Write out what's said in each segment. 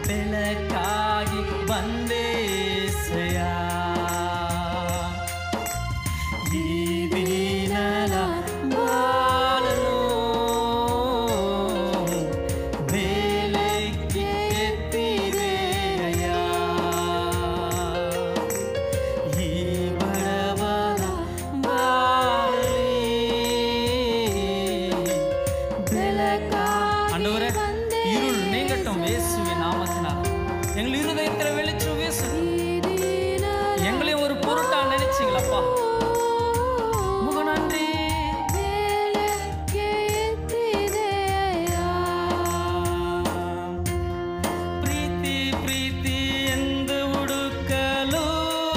ಬೆಳಕಾಗಿ ಬಂದೇಸಯ ಈ ದಿನದ ಬಾಳನು ಬೇಲೆಗೆ ಎತ್ತಿದೆಯ ಈ ಬಡವರ ಬಾಳಲಿ ஆண்டவரே இருள் நீங்கட்டும் இயேசுவின் நாமத்தினால் எங்கள் இருதயத்தில் வெளிச்சம் வீசு எங்களையும் ஒரு பொருட்டா நினைச்சீங்களப்பா முக நன்றி ಪ್ರೀತಿ ಪ್ರೀತಿ ಎಂದು ಹುಡುಕಲು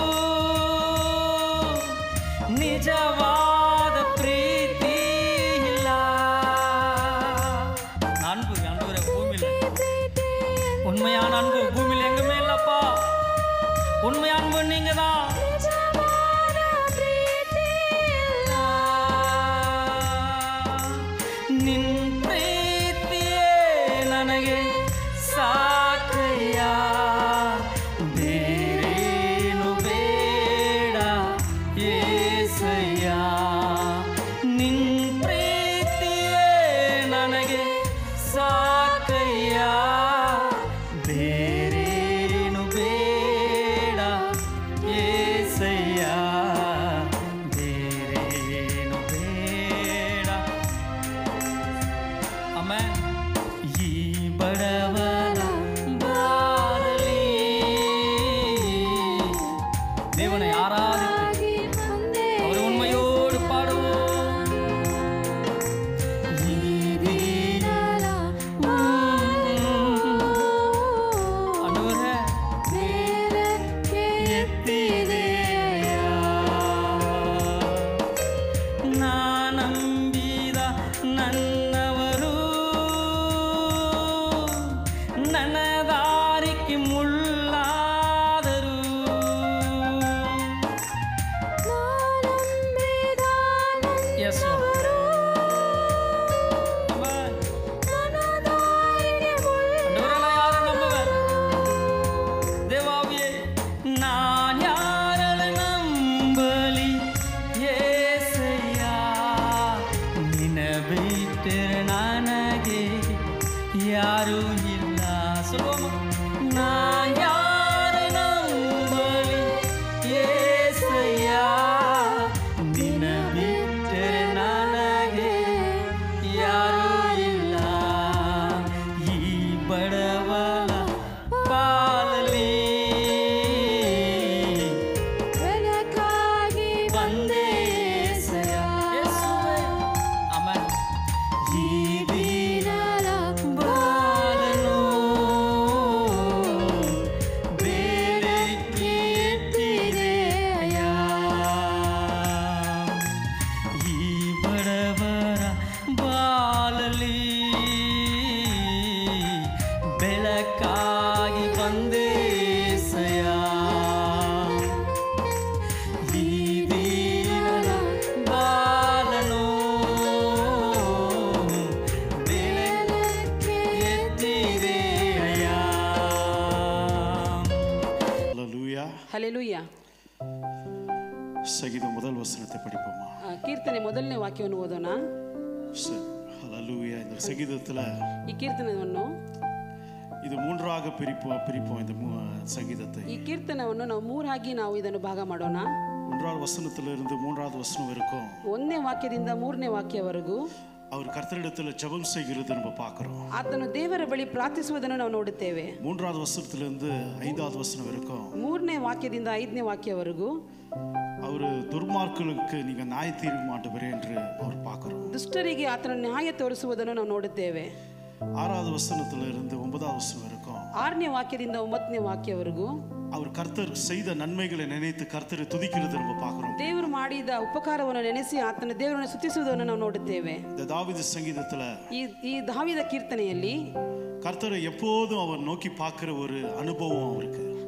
ನಿಜವಾದ ಪ್ರೀತಿ ಇಲ್ಲ அன்பு ஆண்டவரே பூமியில் உண்மையான அன்பு பூமியில் எங்குமே இல்லப்பா உண்மை அன்பு நீங்க தான் ನಿನ್ ಪ್ರೀತಿಯೇ ನನಗೆ ಸಾಕಯ್ಯ ಬೇರೇನು ಬೇಡ ಏಸಯ್ಯ ನಿನ್ ಪ್ರೀತಿಯೇ ನನಗೆ ಸಾಕಯ್ಯ ಬೇರೇನು ಬೇಡ ಏಸಯ್ಯ ಬೇರೇನು ಬೇಡ ಆಮೇನ್ ಈ ಬಡವರ ಬಾರಲಿ தேவனை ஆராதித்து அவர் உண்மையோடு பாடுவோம் ஆண்டவரே நான் ನಂಬಿದ ನನ್ನವರು ನನ್ನ ದಾರಿಗೆ ಮುಳ್ಳಾದರು ಎಸ್ ஆண்டவரெல்லாம் யாரை நம்புவேன் தேவாவியே நான் யாரை நம்பலி ஏசையா ನಿನ್ನ ಬಿಟ್ಟರೆ ನನಗೆ ಯಾರೂ ಇಲ್ಲ ಸುಲಭ நான் யாரை நம்பலி ஏசையா ನಿನ್ನ ಬಿಟ್ಟರೆ ನನಗೆ ಯಾರೂ ಇಲ್ಲ ಈ ಬಡವಲ ಪಾಲಲಿ ಬಂದೇಸಯ ಯೇಸುವೆ ಆಮೆನ್ ಈ ದಿನ ಬಾಳನು ಬೇರೆಕ್ಕೆ ಎತ್ತಿದೆಯ ಈ ಬಡವರ ಬಾಳಲಿ ಬೆಳಕಾಗಿ ಬಂದೇಸಯ ಈ ದಿನದ ಬಾಳನು ಬೆಳಕ್ಕೆ ಎತ್ತಿದೆಯ ஹalleluya ಹಲೆಲುಯ್ಯ சங்கீதம் முதல் வசனத்தை படிப்போமா ಆ, ಕೀರ್ತನೆ ಮೊದಲನೇ ವಾಕ್ಯವನ್ನು ಓದೋಣ சரி ஹalleluya இந்த சங்கீதத்துல ಈ ಕೀರ್ತನವನ್ನು இது மூன்றாக பிரிப்போம் பிரிப்போம் இந்த மூ- சங்கீதத்தை ಈ ಕೀರ್ತನವನ್ನು ನಾವು ಮೂರಾಗಿ ನಾವು ಇದನ್ನು ಭಾಗ ಮಾಡೋಣ ஒன்றாவது வசனத்துல இருந்து மூன்றாவது வசனம் வரைக்கும் ಒಂದನೇ ವಾಕ್ಯದಿಂದ ಮೂರನೇ ವಾಕ್ಯವರೆಗೂ அவர் கர்த்தரிடத்துல ஜெபம் செய்கிறது நம்ம பார்க்கிறோம் ಆತನು ದೇವರ ಬಳಿ ಪ್ರಾರ್ಥಿಸುವುದನ್ನು ನಾವು ನೋಡುತ್ತೇವೆ மூன்றாவது வசனத்துல இருந்து ஐந்தாவது வசனம் வரைக்கும் ಮೂರನೇ ವಾಕ್ಯದಿಂದ ಐದನೇ ವಾಕ್ಯವರೆಗೂ அவர் துர்மார்களுக்கு நீங்க நியாய தீர்க்க மாட்டவரே என்று அவர் பார்க்கிறோம் ದುಷ್ಟರಿಗೆ ಆತನ ನ್ಯಾಯ ತೋರಿಸುವುದನ್ನು ನಾವು ನೋಡುತ್ತೇವೆ ஆறாவது வசனத்துல இருந்து ஒன்பதாவது வசனம் வரைக்கும் ಆರನೇ ವಾಕ್ಯದಿಂದ ಒಂಬತ್ತನೇ ವಾಕ್ಯವರೆಗೂ அவர் கர்த்தர் செய்த நன்மைகளை நினைத்து கர்த்தரை துதிக்கிறது நம்ம பார்க்கிறோம் ದೇವರು ಮಾಡಿದ ಉಪಕಾರವನ್ನು ನೆನೆಸಿ ಆತನ ದೇವರನ್ನು ಸ್ತುತಿಸುವುದನ್ನು ನಾವು ನೋಡುತ್ತೇವೆ இந்த தாவீது சங்கீதத்துல ಈ ಈ ದಾವಿದ ಕೀರ್ತನೆಯಲ್ಲಿ கர்த்தரை எப்போதும் அவர் நோக்கி பார்க்கிற ஒரு அனுபவம் அவருக்கு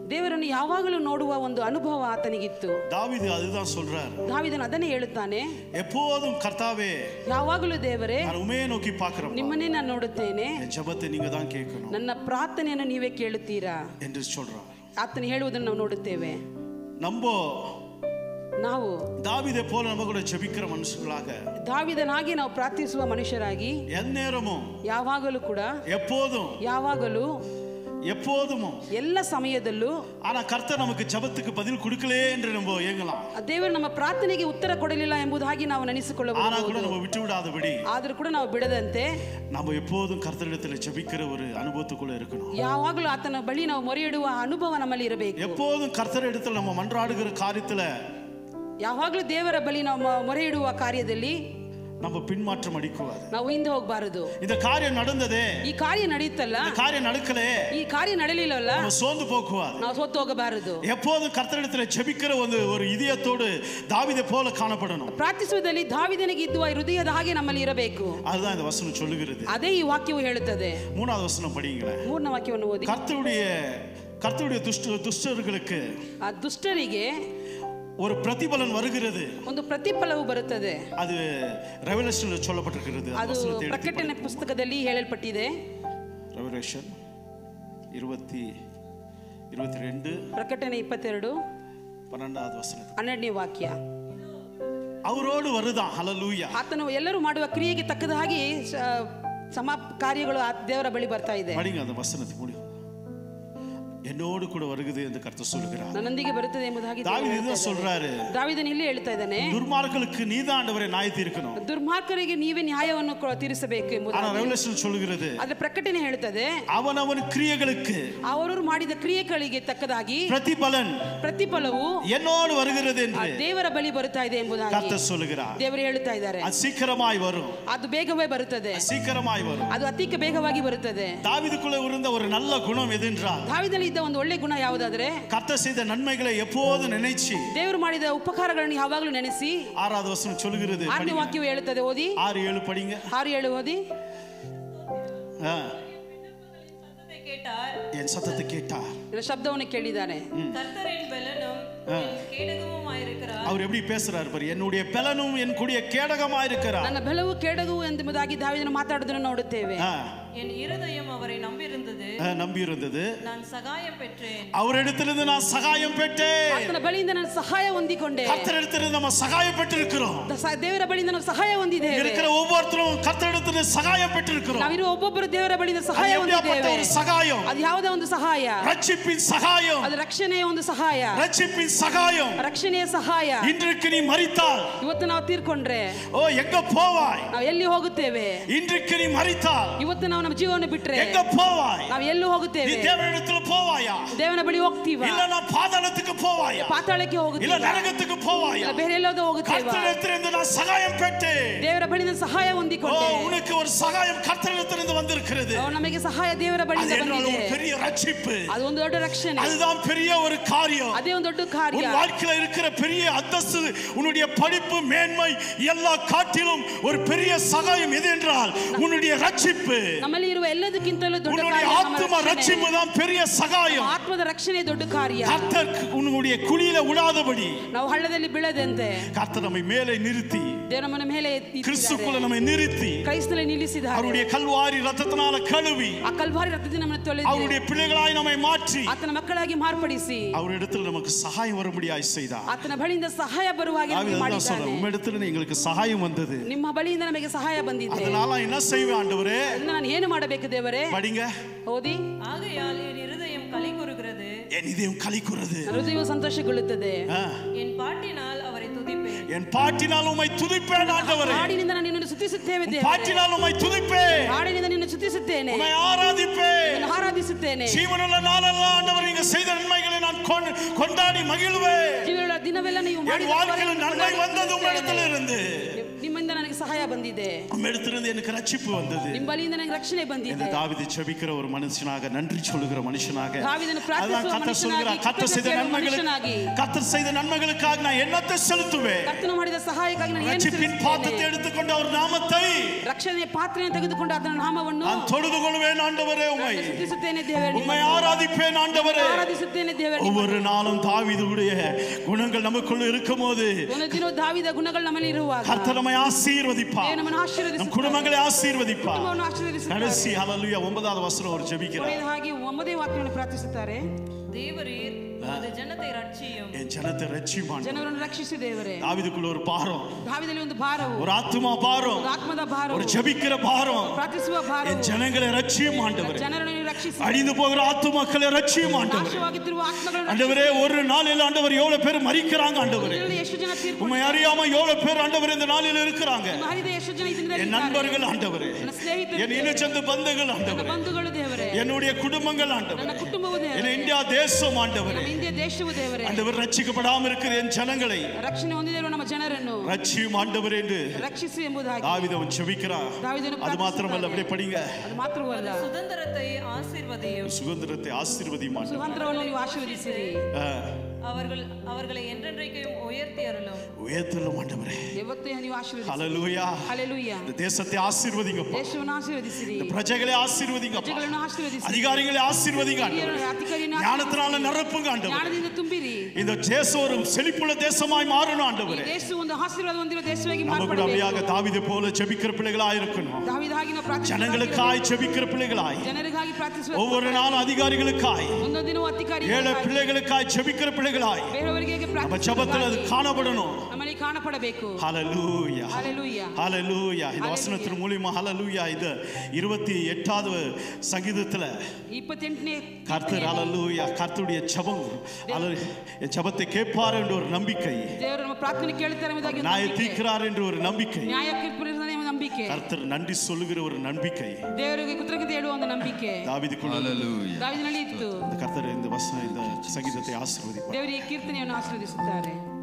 ದೇವರನ್ನು ಯಾವಾಗಲೂ ನೋಡುವ ಒಂದು ಅನುಭವ ಆತನಿಗಿತ್ತು தாவீது அதுதான் சொல்றார் ದಾವಿದನು ಅದನ್ನೇ ಹೇಳುತ್ತಾನೆ எப்போதும் கர்த்தாவே ಯಾವಾಗಲೂ ದೇವರೇ நான் உண்மையே நோக்கி பார்க்கிறேன் ನಿಮ್ಮನ್ನೇ ನಾನು ನೋಡುತ್ತೇನೆ என் ஜெபத்தை நீங்க தான் கேட்கணும் ನನ್ನ ಪ್ರಾರ್ಥನೆಯನ್ನು ನೀವೇ ಕೇಳುತ್ತೀರಾ என்று சொல்றார் ಆತನು ಹೇಳುವುದನ್ನು ನಾವು ನೋಡುತ್ತೇವೆ நம்ம ನಾವು தாவீதை போல நம்ம கூட ஜெபிக்கிற மனுஷங்களாக ದಾವಿದನಾಗಿ ನಾವು ಪ್ರಾರ್ಥಿಸುವ ಮನುಷ್ಯರಾಗಿ எந்நேரமும் ಯಾವಾಗಲೂ ಕೂಡ எப்போதும் ಯಾವಾಗಲೂ எப்போதும் ಎಲ್ಲ ಸಮಯದಲ್ಲೂ ஆனா கர்த்தர் நமக்கு ஜெபத்துக்கு பதில் கொடுக்கலே என்று நம்ம ஏங்கலாம் ದೇವರು ನಮ್ಮ ಪ್ರಾರ್ಥನೆಗೆ ಉತ್ತರ ಕೊಡಲಿಲ್ಲ ಎಂಬುದಾಗಿ ನಾವು ஆனா ನೆನೆಸಿಕೊಳ್ಳಬಹುದು கூட நம்ம விட்டு விடாதபடி ಆದರೂ ಕೂಡ ನಾವು ಬಿಡದಂತೆ நம்ம எப்போதும் கர்த்தரிடத்துல ஜெபிக்கிற ஒரு அனுபவத்துக்குள்ள இருக்கணும் ಯಾವಾಗಲೂ ಆತನ ಬಳಿ ನಾವು ಮೊರೆಯಿಡುವ ಅನುಭವ ನಮ್ಮಲ್ಲಿ ಇರಬೇಕು எப்போதும் கர்த்தர் இடத்துல நம்ம மன்றாடுகிற காரியத்துல ಯಾವಾಗಲೂ ದೇವರ ಬಳಿ ನಾವು ಮ- ಮೊರೆ ಇಡುವ ಕಾರ್ಯದಲ್ಲಿ நம்ம பின்மாற்றம் அடிக்கூடாது ನಾವು ಹಿಂದೆ ಹೋಗಬಾರದು இந்த காரியம் நடந்ததே ಈ ಕಾರ್ಯ ನಡೆಯುತ್ತಲ್ಲ இந்த காரியம் நடக்கலே ಈ ಕಾರ್ಯ ನಡೆಯಲಿಲ್ಲವಲ್ಲ நம்ம சோர்ந்து போக்குவாது ನಾವು ಸೋತು ಹೋಗಬಾರದು எப்போதும் கர்த்தரிடத்துல ஜெபிக்கிற ஒரு ஒரு இதயத்தோடு தாவீதை போல காணப்படணும் ಪ್ರಾರ್ಥಿಸುವುದರಲ್ಲಿ ದಾವಿದನಿಗೆ ಇದ್ದುವ ಹೃದಯದ ಹಾಗೆ ನಮ್ಮಲ್ಲಿ ಇರಬೇಕು அதுதான் இந்த வசனம் சொல்லுகிறது ಅದೇ ಈ ವಾಕ್ಯವು ಹೇಳುತ್ತದೆ மூணாவது வசனம் படிங்களேன் ಮೂರನೇ ವಾಕ್ಯವನ್ನು ಓದಿ கர்த்தருடைய கர்த்தருடைய துஷ்ட துஷ்டர்களுக்கு ಆ ದುಷ್ಟರಿಗೆ ஒரு பிரதிபலன் வருகிறது ಒಂದು ಪ್ರತಿಫಲವು ಬರುತ್ತದೆ அது ரெவலேஷன்ல சொல்லப்பட்டிருக்கிறது அந்த ಅದು வசனத்தை எடுத்து ಪ್ರಕಟಣೆ ಪುಸ್ತಕದಲ್ಲಿ ಹೇಳಲ್ಪಟ್ಟಿದೆ ரெவலேஷன் இருபத்தி இருபத்தி ரெண்டு ಪ್ರಕಟಣೆ ಇಪ್ಪತ್ತೆರಡು பன்னெண்டாவது வசனத்தை ಹನ್ನೆರಡನೇ ವಾಕ್ಯ அவரோடு வருதான் ஹalleluya ಆತನು ಎಲ್ಲರೂ ಮಾಡುವ ಕ್ರಿಯೆಗೆ ತಕ್ಕದ ಹಾಗೆ ಶ- ಸಮ ಕಾರ್ಯಗಳು ಆ ದೇವರ ಬಳಿ ಬರ್ತಾ ಇದೆ படிங்க அந்த வசனத்தை முடியும் என்னோடு கூட வருகிறது என்று கர்த்தர் சொல்லுகிறார் ನನ್ನೊಂದಿಗೆ ಬರುತ್ತದೆ ಎಂಬುದಾಗಿ ದೇವರು தாவீது ಹೇಳ್ತಾ இதுதான் ಇದ್ದಾನೆ. சொல்றாரு ದಾವಿದನು ಇಲ್ಲಿ ಹೇಳ್ತಾ ಇದ್ದಾನೆ துர்மார்களுக்கு நீதான் ஆண்டவரை நியாய தீர்க்கணும் ದುರ್ಮಾರ್ಗರಿಗೆ ನೀವೇ ನ್ಯಾಯವನ್ನು ಕೊ- ತೀರಿಸಬೇಕು ஆனா ಎಂಬುದಾಗಿ ரெவலேஷன் சொல்லுகிறது ಅದ್ರ ಪ್ರಕಟಣೆ ಹೇಳ್ತದೆ அவனவன் கிரியைகளுக்கு ಅವರು ಮಾಡಿದ ಕ್ರಿಯೆಗಳಿಗೆ ತಕ್ಕದಾಗಿ பிரதிபலன் ಪ್ರತಿಫಲವು என்னோடு வருகிறது ಆ என்று ದೇವರ ಬಳಿ ಬರುತ್ತಾ ಇದೆ ಎಂಬುದಾಗಿ கர்த்தர் சொல்லுகிறார் ದೇವರು ಹೇಳುತ್ತಾ ಇದ್ದಾರೆ அது சீக்கிரமாய் வரும் ಅದು ಬೇಗವೇ ಬರುತ್ತದೆ அது சீக்கிரமாய் வரும் ಅದು ಅತಿ ಬೇಗವಾಗಿ ಬರುತ್ತದೆ தாவீதுக்குள்ள இருந்த ஒரு நல்ல குணம் எது என்றால் ದಾವಿದಲ್ಲಿ ಇದ್ದ ಒಂದು ಒಳ್ಳೆ ಗುಣ ಯಾವುದಾದ್ರೆ கர்த்தர் செய்த நன்மைகளை எப்போதும் நினைச்சு ದೇವರು ಮಾಡಿದ ಉಪಕಾರಗಳನ್ನು ಯಾವಾಗಲೂ ನೆನೆಸಿ ஆறாவது வசனம் சொல்லுகிறது ಆರನೇ படிங்க. ವಾಕ್ಯವು ಹೇಳುತ್ತದೆ ಓದಿ ஆறு ஏழு படிங்க ಆರು ಏಳು ಓದಿ ஆ, சத்தத்தை கேட்டார் என் சத்தத்தை கேட்டா ಇದರ ಶಬ್ದವನ್ನು ಕೇಳಿದ್ದಾನೆ கர்த்தரின் பெலனும் என் கேடகமுமாயிருக்கிறார் அவர் எப்படி பேசுறாரு பாரு என்னுடைய பெலனும் என் கூடிய கேடகமா இருக்கிறார் ನನ್ನ ಬೆಲವು ಕೆಡಗು ಎಂಬುದಾಗಿ ದಾವಿದನು ಮಾತಾಡುವುದನ್ನು ನೋಡುತ್ತೇವೆ ஆ, என் இருதயம் அவரை நம்பியிருந்தது ஆ, நம்பி இருந்தது நான் சகாயம் பெற்றேன் அவரிடத்திலிருந்து நான் சகாயம் பெற்றேன் ಆತನ ಬಳಿಯಿಂದ ನಾನು ಸಹಾಯ ಹೊಂದಿಕೊಂಡೆ கர்த்தரிடத்திலிருந்து நம்ம சகாயம் பெற்றிருக்கிறோம் ಸ- ದೇವರ ಬಳಿಯಿಂದ ನಾವು ಸಹಾಯ ಹೊಂದಿದ್ದೇವೆ இருக்கிற ஒவ்வொருத்தரும் கர்த்தரிடத்துல சகாயம் பெற்றிருக்கிறோம் ನಾವಿರುವ ಒಬ್ಬೊಬ್ಬರು ದೇವರ ಬಳಿಯಿಂದ அது ಸಹಾಯ எப்படியாப்பட்ட ಹೊಂದಿದ್ದೇವೆ ஒரு சகாயம் ಅದು ಯಾವುದೇ ಒಂದು ಸಹಾಯ ரட்சிப்பின் சகாயம் ಅದು ರಕ್ಷಣೆಯ ಒಂದು ಸಹಾಯ ரட்சிப்பின் சகாயம் ರಕ್ಷಣೆಯ ಸಹಾಯ இன்றைக்கு நீ மறித்தால் ಇವತ್ತು ನಾವು ತೀರ್ಕೊಂಡ್ರೆ ஓ எங்க போவாய் ನಾವು ಎಲ್ಲಿ ಹೋಗುತ್ತೇವೆ இன்றைக்கு நீ மறித்தால் ಇವತ್ತು ನಾವು ನಮ್ಮ ಜೀವವನ್ನು ಬಿಟ್ರೆ எங்க போவாய் ನಾವು ಎಲ್ಲೂ நீ ಹೋಗುತ್ತೇವೆ தேவனிடத்துல போவாயா ದೇವನ ಬಳಿ ಹೋಗ್ತೀವ இல்ல நான் பாதாளத்துக்கு போவாயா ಪಾತಾಳಕ್ಕೆ இல்ல ಹೋಗುತ್ತೀವ நரகத்துக்கு போவாயா ಇಲ್ಲ ಬೇರೆ ಎಲ್ಲೋದೋ ಹೋಗುತ್ತೇವ கர்த்தரிடத்திலிருந்து நான் சகாயம் பெற்றேன் ದೇವರ ಬಳಿಯಿಂದ ಸಹಾಯ ஓ ಹೊಂದಿಕೊಂಡೆ உனக்கு ஒரு சகாயம் கர்த்தரிடத்திலிருந்து வந்திருக்கிறது ಓ, ನಮಗೆ ಸಹಾಯ ದೇವರ அது ಬಳಿಯಿಂದ என்றால் ಬಂದಿದೆ ஒரு பெரிய ரட்சிப்பு ಅದು ಒಂದು ದೊಡ್ಡ ರಕ್ಷಣೆ அதுதான் பெரிய ஒரு காரியம் ಅದೇ ಒಂದು ದೊಡ್ಡ ಕಾರ್ಯ உன் வாழ்க்கையில இருக்கிற பெரிய அந்தஸ்து உன்னுடைய படிப்பு மேன்மை எல்லா காட்டிலும் ஒரு பெரிய சகாயம் எது என்றால் உன்னுடைய ரட்சிப்பு ನಮ್ಮಲ್ಲಿ ಇರುವ ಎಲ್ಲದಕ್ಕಿಂತಲೂ ದೊಡ್ಡ உன்னுடைய ಕಾರ್ಯ ನಮ್ಮ ஆத்ம ರಕ್ಷಣೆ. ரட்சிப்பு தான் பெரிய சகாயம் ಆತ್ಮದ ರಕ್ಷಣೆ ದೊಡ್ಡ ಕಾರ್ಯ கர்த்தர் உன்னுடைய குழியில விடாதபடி ನಾವು ಹಳ್ಳದಲ್ಲಿ ಬೀಳದಂತೆ கர்த்தர் நம்மை மேலே நிறுத்தி ದೇವ ನಮ್ಮನ್ನ ಮೇಲೆ ಎತ್ತಿದ್ದಾರೆ. கிறிஸ்துக்குள்ள நம்மை நிறுத்தி ಕ್ರೈಸ್ತನಲ್ಲಿ ನಿಲ್ಲಿಸಿದ್ದಾರೆ அவருடைய கல்வாரி ரத்தத்தினால கழுவி ಆ ಕಲ್ವಾರಿ ರಕ್ತದಿಂದ ನಮ್ಮನ್ನು ತೊಳೆದು அவருடைய பிள்ளைகளாய் நம்மை மாற்றி ಆತನ ಮಕ್ಕಳಾಗಿ ಮಾರ್ಪಡಿಸಿ அவரிடத்தில் நமக்கு சகாயம் வரும்படியாய் செய்தார் ಆತನ ಬಳಿಯಿಂದ ಸಹಾಯ ಬರುವ ಹಾಗೆ தாவீது ನಮಗೆ அதுதான் சொல்றேன் ಮಾಡಿದ್ದಾನೆ உம்மிடத்துல எங்களுக்கு சகாயம் வந்தது ನಿಮ್ಮ ಬಳಿಯಿಂದ ನಮಗೆ ಸಹಾಯ ಬಂದಿದೆ அதனால நான் என்ன செய்வேன் ஆண்டவரே ಅದನ್ನ ನಾನು ಏನು ಮಾಡಬೇಕು ದೇವರೇ படிங்க ಓದಿ ஆகையால் என் இருதயம் களி கூறுகிறது என் இதயம் கலிக்குறது ನನ್ನ ಹೃದಯವು ಸಂತೋಷಗೊಳ್ಳುತ್ತದೆ ஆ, என் பாட்டினால் அவரை துதிப்பேன் என் பாட்டினால் உம்மை துதிப்பேன் ஆண்டவரே ಹಾಡಿನಿಂದ ನಾನು ನಿನ್ನನ್ನು ಸುತ್ತಿಸುತ್ತೇವೆ ದೇವರೇ பாட்டினால் உம்மை துதிப்பேன் ಹಾಡಿನಿಂದ ನಿನ್ನ ಸುತ್ತಿಸುತ್ತೇನೆ உம்மை ஆராதிப்பேன் ನಿನ್ನನ್ನು ಆರಾಧಿಸುತ್ತೇನೆ ஜீவனுள்ள நாளெல்லாம் ஆண்டவர் நீங்க செய்த நன்மைகளை நான் கொண்- கொண்டாடி மகிழ்வேன் ಜೀವನದ ದಿನವೆಲ್ಲ ನೀವು என் ಮಾಡಿದ வாழ்க்கையில் ಕಾರ್ಯಗಳನ್ನು நன்மை ಕೊಂಡಾಡಿ வந்தது உம்மிடத்தில் இருந்து ನಿಮ್ಮಿಂದ ನಿಮ್ಮಿಂದ ನನಗೆ ಸಹಾಯ ಬಂದಿದೆ நம்மிடத்திலிருந்து எனக்கு ரட்சிப்பு வந்தது ನಿಮ್ಮ ಬಳಿಯಿಂದ ನನಗೆ ರಕ್ಷಣೆ என்று ಬಂದಿದೆ தாவீது செபிக்கிற ஒரு மனுஷனாக நன்றி சொல்லுகிற மனுஷனாக தாவீதனை பிரார்த்திಸುವ அதான் கத்தர் சொல்கிறார் மனுஷனாಗಿ, கத்தர் செய்த கிருபை நன்மைகளுக்கு மனுஷனாಗಿ. கத்தர் செய்த நன்மைகளுக்காக நான் என்னத்தை செலுத்துவேன் ಕರ್ತನು ಮಾಡಿದ ಸಹಾಯಕ್ಕಾಗಿ ನಾನು ಏನು ரட்சிப்பின் பாத்திரத்தை ಸಲ್ಲಿಸುತ್ತೇನೆ? எடுத்துக்கொண்ட அவர் நாமத்தை ರಕ್ಷಣೆಯ ಪಾತ್ರೆಯನ್ನು ತೆಗೆದುಕೊಂಡು ಅದರ ನಾಮವನ್ನು நான் தொழுது கொள்வேன் ஆண்டவரே உம்மை ಸ್ತುತಿಸುತ್ತೇನೆ ದೇವರೇ உம்மை ஆராதிப்பேன் ஆண்டவரே ಆರಾಧಿಸುತ್ತೇನೆ ದೇವರೇ ஒவ்வொரு நாளும் தாவீதுடைய குணங்கள் நமக்குள்ள இருக்கும் போது ಒಂದು ದಿನ ದಾವಿದ ಗುಣಗಳು ನಮ್ಮಲ್ಲಿ ಇರುವಾಗ கர்த்தர் நம்மை ஆசீர்வதிப்பார் ದೇವರು ನಮ್ಮನ್ನು நம் ಆಶೀರ್ವದಿಸುತ್ತಾನೆ குடும்பங்களை ஆசீர்வதிப்பார் ಕುಟುಂಬವನ್ನು ಆಶೀರ್ವದಿಸುತ್ತಾರೆ கடைசி ஹalleluya ஒன்பதாவது வசனம் அவர் ஜெபிக்கிறார் ಕೊನೆಯದ ಹಾಗೆ ಒಂಬದೇ ವಾಕ್ಯವನ್ನು ಪ್ರಾರ್ಥಿಸುತ್ತಾರೆ தேவரீர் உமது ஜனத்தை ரட்சியும் என் ஜனத்தை ரட்சிப்பான் ಜನರನ್ನು ರಕ್ಷಿಸಿ ದೇವರೇ தாவீதுக்குள்ள ஒரு பாரம் ದಾವಿದಲ್ಲಿ ಒಂದು ಭಾರವು ஒரு ஆத்துமா பாரம் ಒಂದು ಆತ್ಮದ ಭಾರವು ஒரு ஜெபிக்கிற பாரம் ಪ್ರಾರ್ಥಿಸುವ என் ಭಾರವು ஜனங்களை ரட்சியும் ஆண்டவரே ಜನರನ್ನು ನೀವು ರಕ್ಷಿಸಿ அழிந்து போகிற ஆத்துமாக்களை ரட்சியும் ஆண்டவரே ನಾಶವಾಗಿದ್ದಿರುವ ಆತ್ಮಗಳನ್ನು ஆண்டவரே ஒரு நாளில் ஆண்டவர் எவ்வளவு பேர் மறிக்கிறாங்க ஆண்டவரே ಇದರಲ್ಲಿ ಎಷ್ಟು ಜನ ತೀರ್ಕೊಂಡು உண்மை அறியாம எவ்வளவு பேர் ஆண்டவர் இந்த நாளில் இருக்கிறாங்க ನಿಮ್ಮ ಹರಿದ ಎಷ್ಟು ಜನ ಇದರಿಂದ என் நண்பர்கள் ஆண்டவரே ನನ್ನ ಸ್ನೇಹಿತರು என் இனச்சந்த பந்துகள் ನನ್ನ ஆண்டவரே ಬಂಧುಗಳು ದೇವರೇ என்னுடைய குடும்பங்கள் ನನ್ನ ஆண்டவரே ಕುಟುಂಬವು என் ದೇವರೇ இந்தியா தேசம் ஆண்டவரே ನಮ್ಮ ಇಂಡಿಯ ದೇಶವು ದೇವರೇ ஆண்டவர் ரட்சிக்கப்படாம இருக்கிற என் ஜனங்களை ರಕ್ಷಣೆ ಹೊಂದಿರುವ ನಮ್ಮ ಜನರನ್ನು ரட்சியும் ஆண்டவர் என்று ರಕ್ಷಿಸಿ ಎಂಬುದಾಗಿ தாவிதவன் செபிக்கிறான் ದಾವಿದನು அது மாத்திரமல்ல அப்படியே படிங்க ಅದು ಮಾತ್ರವಲ್ಲ சுதந்திரத்தை ஆசீர்வதியும் சுதந்திரத்தை ஆசீர்வதியும் ஆண்டவரே. ಸುಗಂಧರವನ್ನು ನೀವು ಆಶೀರ್ವದಿಸಿರಿ ஆ, அவர்கள் அவர்களை என்றென்றைக்கும் உயர்த்தி அருளும் உயர்த்தலும் ஆண்டவரே ಯಾವತ್ತೂ ನೀವು ಆಶೀರ್ವದಿಸಿ ஹalleluya ಹಲೆಲೂಯ இந்த தேசத்தை ஆசீர்வதிங்கப்பா ದೇಶವನ್ನು ಆಶೀರ್ವದಿಸಿರಿ இந்த பிரஜைகளை ஆசீர்வதிங்கப்பா ಪ್ರಜೆಗಳನ್ನು ಆಶೀರ್ವದಿಸಿರಿ அதிகாரிகளை ஆசீர்வதிங்க ஆண்டவரே. ಹಿರಿಯರನ್ನು, ಅಧಿಕಾರಿಯನ್ನು ஞானத்தினால நிரப்புங்க ஆண்டவரே ಜ್ಞಾನದಿಂದ ತುಂಬಿರಿ இந்த தேசம் ஒரு செழிப்புள்ள தேசமாய் மாறணும் ಈ ஆண்டவரே ದೇಶ ಒಂದು ಆಶೀರ್ವಾದ ಹೊಂದಿರುವ ದೇಶವಾಗಿ நம்ம கூட ಮಾರ್ಪಡಬೇಕು அப்படியாக தாவிதை போல ஜெபிக்கிற பிள்ளைகளா இருக்கணும் ದಾವಿದಾಗಿ ನಾವು ಪ್ರಾರ್ಥಿಸುವ ஜனங்களுக்காய் ஜெபிக்கிற பிள்ளைகளாய் ಜನರಿಗಾಗಿ ಪ್ರಾರ್ಥಿಸುವ ஒவ்வொரு நாளும் அதிகாரிகளுக்காய் ಒಂದೊಂದು ದಿನವೂ ಅಧಿಕಾರಿ ஏழை பிள்ளைகளுக்காய் ஜெபிக்கிற பிள்ளைகளாய் ಬೇರೆಯವರಿಗೆ நம்ம ஜெபத்தில் அது காணப்படணும் ನಮ್ಮಲ್ಲಿ ಕಾಣಪಡಬೇಕು ஹalleluya ಹಲೆಲೂಯ ஹalleluya இந்த வசனத்தின் மூலியமா ஹalleluya இது இருபத்தி எட்டாவது சங்கீதத்துல ಇಪ್ಪತ್ತೆಂಟನೇ கர்த்தர் ஹalleluya கர்த்தருடைய ஜெபம் ஹalleluya, என் ஜெபத்தை கேட்பார் என்ற ஒரு நம்பிக்கை ದೇವರು ನಮ್ಮ ಪ್ರಾರ್ಥನೆ ಕೇಳ್ತಾರೆ ಎಂಬುದಾಗಿ ಒಂದು நியாய ನಂಬಿಕೆ. தீர்க்கிறார் என்ற ஒரு நம்பிக்கை ನ್ಯಾಯ ತೀರ್ಪಿರುತ್ತದೆ ಎಂಬ ನಂಬಿಕೆ கர்த்தர் நன்றி சொல்லுகிற ஒரு நம்பிக்கை ದೇವರಿಗೆ ಕೃತಜ್ಞತೆ ಹೇಳುವ ಒಂದು ನಂಬಿಕೆ தாவிதுக்குள்ள ದಾವಿದಿನಲ್ಲಿ ಇತ್ತು இந்த கர்த்தர் இந்த வசனம் இந்த சங்கீதத்தை ஆசீர்வதிப்பார் ದೇವರಿಗೆ ಕೀರ್ತನೆಯನ್ನು ಆಶೀರ್ವದಿಸುತ್ತಾರೆ